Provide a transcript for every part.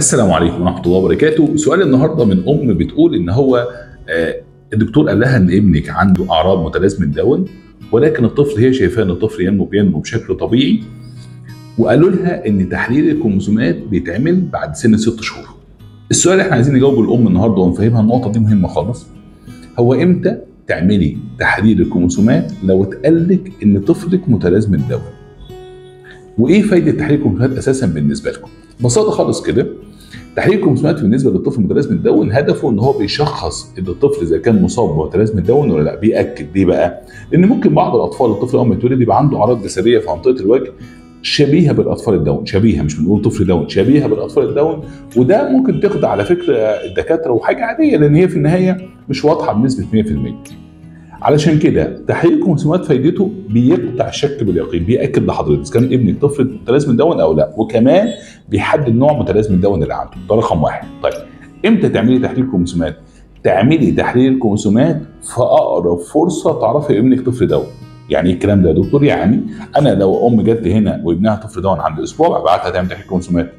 السلام عليكم ورحمه الله وبركاته سؤال النهارده من ام بتقول ان هو آه، الدكتور قال لها ان ابنك عنده اعراض متلازمه داون ولكن الطفل هي شايفاه ان الطفل ينمو بينمو بشكل طبيعي وقالوا لها ان تحليل الكروموسومات بيتعمل بعد سن ست شهور السؤال اللي احنا عايزين نجاوبه الام النهارده ونفهمها النقطه دي مهمه خالص هو امتى تعملي تحليل الكروموسومات لو اتقال لك ان طفلك متلازمه داون وايه فايده تحليل الكروموسومات اساسا بالنسبه لكم ببساطه خالص كده تحليل الكروموسومات بالنسبه للطفل متلازمه داون هدفه ان هو بيشخص ان الطفل اذا كان مصاب بمتلازمه داون ولا لا بياكد ليه بقى؟ لان ممكن بعض الاطفال الطفل اول ما يتولد يبقى عنده اعراض جسديه في منطقه الوجه شبيهه بالاطفال الداون شبيهه مش بنقول طفل داون شبيهه بالاطفال الداون وده ممكن تخدع على فكره الدكاتره وحاجه عاديه لان هي في النهايه مش واضحه بنسبه 100% علشان كده تحليل الكروموسومات فايدته بيقطع الشك باليقين بياكد لحضرتك اذا كان ابنك طفل متلازمه داون او لا وكمان بيحدد نوع متلازمه داون اللي عنده ده رقم واحد طيب امتى تعملي تحليل كروموسومات تعملي تحليل الكروموسومات في اقرب فرصه تعرفي ابنك طفل داون يعني ايه الكلام ده يا دكتور يعني انا لو ام جت لي هنا وابنها طفل داون عند اسبوع ببعتها تعمل تحليل كروموسومات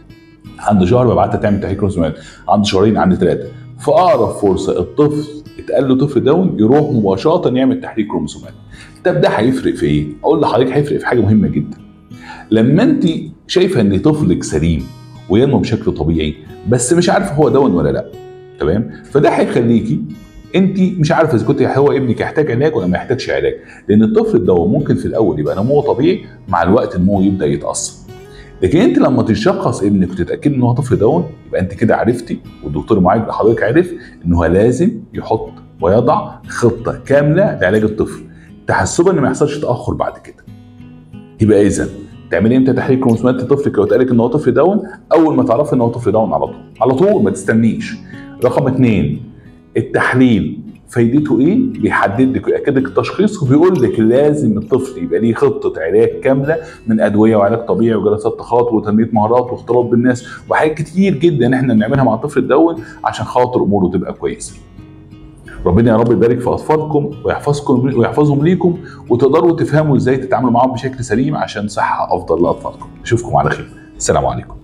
عند شهر ببعتها تعمل تحليل كروموسومات عند شهرين عند ثلاثه في اقرب فرصه الطفل اتقال له طفل داون يروح مباشره يعمل تحليل كروموسومات طب ده هيفرق في ايه؟ اقول لحضرتك هيفرق في حاجه مهمه جدا لما انت شايفه ان طفلك سليم وينمو بشكل طبيعي بس مش عارفه هو داون ولا لا تمام فده هيخليكي انت مش عارفه اذا كنت هو ابنك يحتاج علاج ولا ما يحتاجش علاج لان الطفل الداون ممكن في الاول يبقى نموه طبيعي مع الوقت نموه يبدا يتاثر لكن انت لما تشخص ابنك وتتاكد ان هو طفل داون يبقى انت كده عرفتي والدكتور معالج لحضرتك عرف ان هو لازم يحط ويضع خطه كامله لعلاج الطفل تحسبا ان ما يحصلش تاخر بعد كده يبقى اذا تعملي امتى تحليل كروموسومات لطفلك لو اتقالك ان هو طفل داون اول ما تعرفي ان هو طفل داون على طول على طول ما تستنيش رقم اثنين التحليل فايدته ايه؟ بيحدد لك ويأكد لك التشخيص وبيقول لك لازم الطفل يبقى ليه خطه علاج كامله من ادويه وعلاج طبيعي وجلسات تخاطب وتنميه مهارات واختلاط بالناس وحاجات كتير جدا احنا بنعملها مع الطفل الدون عشان خاطر اموره تبقى كويسه. ربنا يا رب يبارك في اطفالكم ويحفظكم ويحفظهم ليكم وتقدروا تفهموا ازاي تتعاملوا معاهم بشكل سليم عشان صحه افضل لاطفالكم. اشوفكم على خير. السلام عليكم.